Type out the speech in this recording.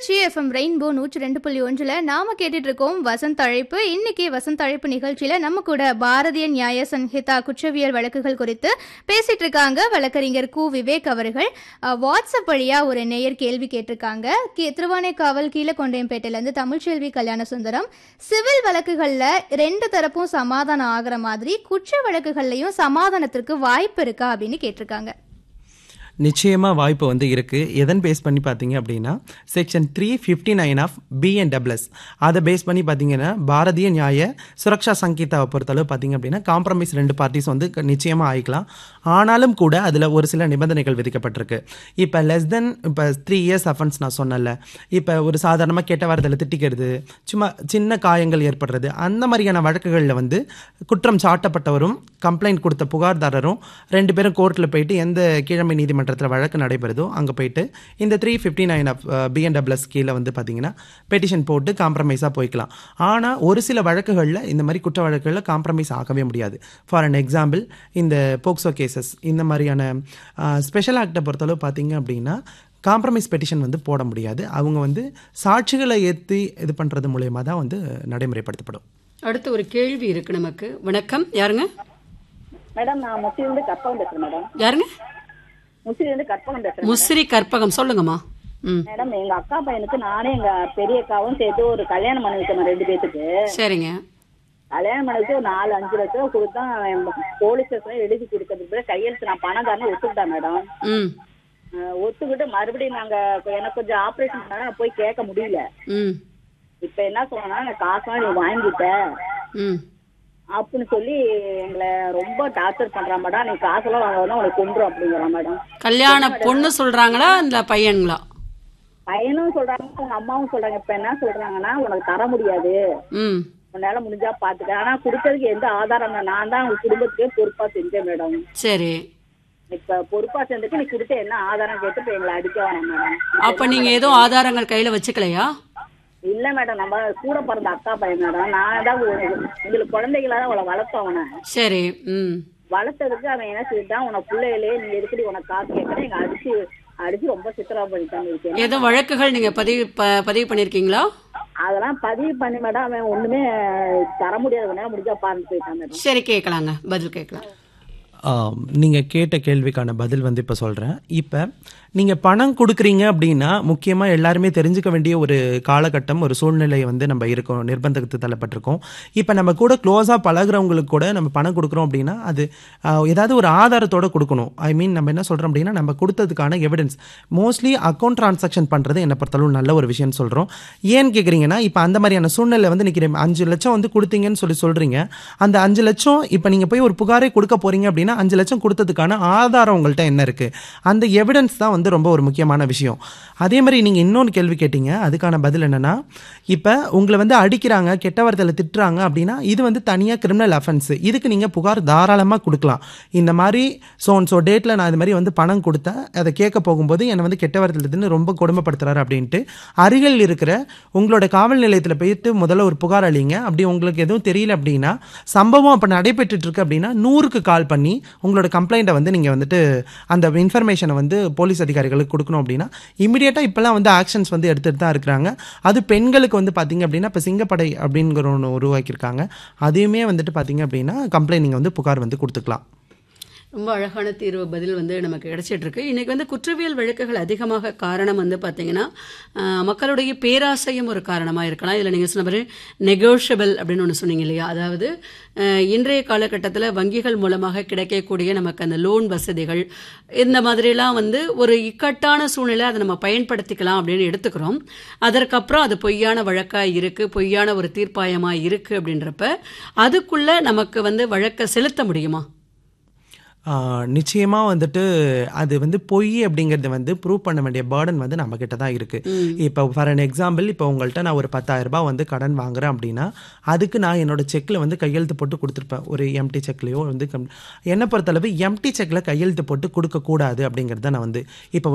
Trichy FM rainbow நூற்றி ரெண்டு புள்ளி ஒன்றில் நாம கேட்டுட்டு இருக்கோம் வசந்த் அழைப்பு இன்னைக்கு வசந்த் அழைப்பு நிகழ்ச்சியில நம்ம கூட பாரதிய நியாய சன்ஹிதா குற்றவியல் வழக்குகள் குறித்து பேசிட்டு இருக்காங்க வழக்கறிஞர் கு விவேக் அவர்கள் அஹ், வாட்ஸ்அப் வழியா ஒரு நேயர் கேள்வி கேட்டிருக்காங்க கே- திருவானைக்காவல் கீழக்கொண்டையம்பேட்டையில இருந்து தமிழ்ச்செல்வி கல்யாண சுந்தரம் சிவில் வழக்குகள்ல ரெண்டு தரப்பும் சமாதானம் ஆகுற மாதிரி குற்ற வழக்குகள்லயும் சமாதானத்திற்கு வாய்ப்பு இருக்கா அப்படின்னு கேட்டிருக்காங்க நிச்சயமாக வாய்ப்பு வந்து இருக்குது எதன் பேஸ் பண்ணி பார்த்தீங்க அப்படின்னா section three fifty nine of BNSS அதை பேஸ் பண்ணி பார்த்தீங்கன்னா பாரதிய நியாய சுரக்ஷா சங்கீதாவை பொறுத்தளவு பார்த்தீங்க அப்படின்னா காம்ப்ரமைஸ் ரெண்டு பார்ட்டிஸ் வந்து நிச்சயமாக ஆயிக்கலாம் ஆனாலும் கூட அதில் ஒரு சில நிபந்தனைகள் விதிக்கப்பட்டிருக்கு இப்போ லெஸ் தென் இப்போ த்ரீ இயர்ஸ் அஃபென்ஸ் நான் சொன்னேன்ல இப்போ ஒரு சாதாரணமாக கெட்ட வாரத்தில் திட்டிக்கிறது சும்மா சின்ன காயங்கள் ஏற்படுறது அந்த மாதிரியான வழக்குகளில் வந்து குற்றம் சாட்டப்பட்டவரும் கம்ப்ளைண்ட் கொடுத்த புகார்தாரரும் ரெண்டு பேரும் கோர்ட்டில் போயிட்டு எந்த கீழமை நீதிமன்றத்தில் வழக்கு நடைபெறுதோ அங்கே போயிட்டு இந்த three fifty nine of BNSS கீழே வந்து பார்த்தீங்கன்னா பெட்டிஷன் போட்டு காம்ப்ரமைஸாக போய்க்கலாம் ஆனால் ஒரு சில வழக்குகளில் இந்த மாதிரி குற்ற வழக்குகளில் காம்ப்ரமைஸ் ஆகவே முடியாது ஃபார் அன் எக்ஸாம்பிள் இந்த போக்சோ கேசஸ் இந்த மாதிரியான ஸ்பெஷல் ஆக்டை பொறுத்தளவு பார்த்தீங்க அப்படின்னா காம்ப்ரமைஸ் பெட்டிஷன் வந்து போட முடியாது அவங்க வந்து சாட்சிகளை ஏற்றி இது பண்ணுறது மூலயமா தான் வந்து நடைமுறைப்படுத்தப்படும் அடுத்து ஒரு கேள்வி இருக்கு நமக்கு வணக்கம் யாருங்க மேடம் நான் முசிலிருந்து கற்பகம் பேசுறேன் மேடம் யாருங்க முசிலிருந்து கற்பகம் பேசுறேன் முசிறி கற்பகம் சொல்லுங்கம்மா ம் மேடம் எங்க அக்கா பையனுக்கு நானே எங்க பெரிய அக்காவும் சேர்த்து ஒரு கல்யாணம் பண்ணி வச்சோம் ரெண்டு பேத்துக்கு சரிங்க கல்யாணம் பண்ணதுக்கு ஒரு நாலு அஞ்சு லட்சம் கொடுத்தா அவன் போலீஸ் ஸ்டேஷன்ல எழுதி கொடுத்ததுக்கு பிறகு கையெழுத்து நான் பணம் தரணும் ஒத்துக்கிட்டேன் மேடம் ம் அஹ் ஒத்துக்கிட்டு மறுபடியும் நாங்க எனக்கு கொஞ்சம் ஆபரேஷன் பண்ணா நான் போய் கேட்க முடியல ம் இப்ப என்ன சொன்னா நான் காசெல்லாம் நீ வாங்கிட்ட ம் அப்படின்னு சொல்லி எங்களை ரொம்ப டார்ச்சர் பண்றான் மேடம் நீ காசெல்லாம் வாங்க உனக்கு கொண்டுரும் அப்படிங்கிறான் மேடம் கல்யாண பொண்ணு சொல்றாங்களா இந்த பையனுங்களா பையனும் சொல்றாங்க உங்க அம்மாவும் சொல்றாங்க இப்ப என்ன சொல்றாங்கன்னா உனக்கு தர முடியாது ம் உன்னால முடிஞ்சா பாத்துக்க ஆனா குடுக்கறதுக்கு எந்த ஆதாரம் இல்லை. நான் தான் உங்க குடும்பத்துக்கே பொறுப்பா செஞ்சேன் மேடம் சரி இப்ப பொறுப்பா செஞ்சதுக்கு நீ கொடுத்த என்ன ஆதாரம் கேட்டு இப்ப எங்களை அடிக்க வேணாம் மேடம் அப்ப நீங்க எதுவும் ஆதாரங்கள் கையில வச்சுக்கலையா இல்ல மேடம் நம்ம கூட பிறந்த அக்கா பையன் மேடம் நான் தான் ஒரு- எங்களுக்கு குழந்தைகளா தான் அவளை வளர்த்தோம் அவனை சரி ம் வளர்த்ததுக்கு அவன் என்ன செய்தான் உனக்கு பிள்ளைகளே நீ எதுக்கடி உனக்கு காசு கேட்கற எங்க அடிச்சு அடிச்சு ரொம்ப சித்திரா பண்ணிட்டான்னு இருக்கேன் ஏதோ வழக்குகள் நீங்க பதிவு ப- பதிவு பண்ணிருக்கீங்களா அதெல்லாம் பதிவு பண்ணி மேடம் அவன் ஒண்ணுமே தர முடியாது முடிஞ்சா பாருன்னு போயிட்டான் மேடம் சரி கேட்கலாங்க பதில் கேட்கலாம் நீங்கள் கேட்ட கேள்விக்கான பதில் வந்து இப்போ சொல்கிறேன் இப்போ நீங்கள் பணம் கொடுக்குறீங்க அப்படின்னா முக்கியமாக எல்லாருமே தெரிஞ்சுக்க வேண்டிய ஒரு காலகட்டம் ஒரு சூழ்நிலை வந்து நம்ம இருக்கோம் நிர்பந்தத்துக்கு தள்ளப்பட்டிருக்கோம் இப்போ நம்ம கூட க்ளோஸாக பழகுறவங்களுக்கு கூட நம்ம பணம் கொடுக்குறோம் அப்படின்னா அது ஆஹ், ஏதாவது ஒரு ஆதாரத்தோட கொடுக்கணும் ஐ மீன் நம்ம என்ன சொல்கிறோம் அப்படின்னா நம்ம கொடுத்ததுக்கான எவிடன்ஸ் மோஸ்ட்லி அக்கௌண்ட் ட்ரான்சாக்ஷன் பண்ணுறது என்னை பொறுத்தளவு நல்ல ஒரு விஷயம்னு சொல்கிறோம் ஏன்னு கேட்குறீங்கன்னா இப்போ அந்த மாதிரியான சூழ்நிலை வந்து நிற்கிறேன் அஞ்சு லட்சம் வந்து கொடுத்தீங்கன்னு சொல்லி சொல்கிறீங்க அந்த அஞ்சு லட்சம் இப்போ நீங்கள் போய் ஒரு புகாரே கொடுக்க போகிறீங்க அப்படின்னா அஞ்சு லட்சம் கொடுத்ததுக்கான ஆதாரம் உங்கள்கிட்ட என்ன இருக்குது அந்த எவிடன்ஸ் தான் வந்து ரொம்ப ஒரு முக்கியமான விஷயம் அதே மாதிரி நீங்கள் இன்னொன்று கேள்வி கேட்டீங்க அதுக்கான பதில் என்னென்னா இப்போ உங்களை வந்து அடிக்கிறாங்க கெட்ட வார்த்தையில் திட்டுறாங்க அப்படின்னா இது வந்து தனியாக கிரிமினல் அஃபென்ஸ் இதுக்கு நீங்கள் புகார் தாராளமாக கொடுக்கலாம் இந்த மாதிரி ஸோ ஸோ டேட்டில் நான் இது மாதிரி வந்து பணம் கொடுத்தேன் அதை கேட்க போகும்போது என்னை வந்து கெட்ட வார்த்தையில் தின்னு ரொம்ப கொடுமைப்படுத்துறாரு அப்படின்ட்டு அருகில் இருக்கிற உங்களோட காவல் நிலையத்தில் போயிட்டு முதல்ல ஒரு புகார் அளிங்க அப்படி உங்களுக்கு எதுவும் தெரியல அப்படின்னா சம்பவம் அப்போ நடைபெற்றுட்டு இருக்கு அப்படின்னா நூறுக்கு கால் பண்ணி உங்களோட கம்ப்ளைண்ட்டை வந்து நீங்கள் வந்துட்டு அந்த இன்ஃபர்மேஷனை வந்து போலீஸ் அதிகாரிகளுக்கு கொடுக்கணும் அப்படின்னா இமிடியேட்டாக இப்போல்லாம் வந்து ஆக்ஷன்ஸ் வந்து எடுத்துகிட்டு தான் இருக்கிறாங்க அது பெண்களுக்கு வந்து பார்த்தீங்க அப்படின்னா இப்போ சிங்கப்படை அப்படிங்கிற ஒன்று உருவாக்கியிருக்காங்க அதையுமே வந்துட்டு பார்த்தீங்க அப்படின்னா கம்ப்ளைண்ட் நீங்கள் வந்து புகார் வந்து கொடுத்துக்கலாம் ரொம்ப அழகான தீர்வு பதில் வந்து நமக்கு கிடைச்சிட்டு இருக்கு இன்னைக்கு வந்து குற்றவியல் வழக்குகள் அதிகமாக காரணம் வந்து பார்த்தீங்கன்னா ஆஹ், மக்களுடைய பேராசையும் ஒரு காரணமாக இருக்கலாம் இதில் நீங்கள் சொன்ன மாதிரி நெகோஷியபிள் அப்படின்னு ஒன்று சொன்னீங்க இல்லையா அதாவது ஆஹ், இன்றைய காலகட்டத்தில் வங்கிகள் மூலமாக கிடைக்கக்கூடிய நமக்கு அந்த லோன் வசதிகள் இந்த மாதிரிலாம் வந்து ஒரு இக்கட்டான சூழ்நிலை அதை நம்ம பயன்படுத்திக்கலாம் அப்படின்னு எடுத்துக்கிறோம் அதற்கப்புறம் அது பொய்யான வழக்காக இருக்குது பொய்யான ஒரு தீர்ப்பாயமாக இருக்குது அப்படின்றப்ப அதுக்குள்ள நமக்கு வந்து வழக்கை செலுத்த முடியுமா நிச்சயமாக வந்துட்டு அது வந்து பொய் அப்படிங்கிறது வந்து ப்ரூவ் பண்ண வேண்டிய பேர்டன் வந்து நம்ம கிட்ட தான் இருக்குது இப்போ ஃபார் அன் எக்ஸாம்பிள் இப்போ உங்கள்கிட்ட நான் ஒரு 10000 ரூபாய் வந்து கடன் வாங்குறேன் அப்படின்னா அதுக்கு நான் என்னோட செக்கில் வந்து கையெழுத்து போட்டு கொடுத்துருப்பேன் ஒரு எம்டி செக்லேயோ வந்து கம்- என்னை பொறுத்தளவு எம்டி செக்கில் கையெழுத்து போட்டு கொடுக்கக்கூடாது அப்படிங்கிறத நான் வந்து இப்போ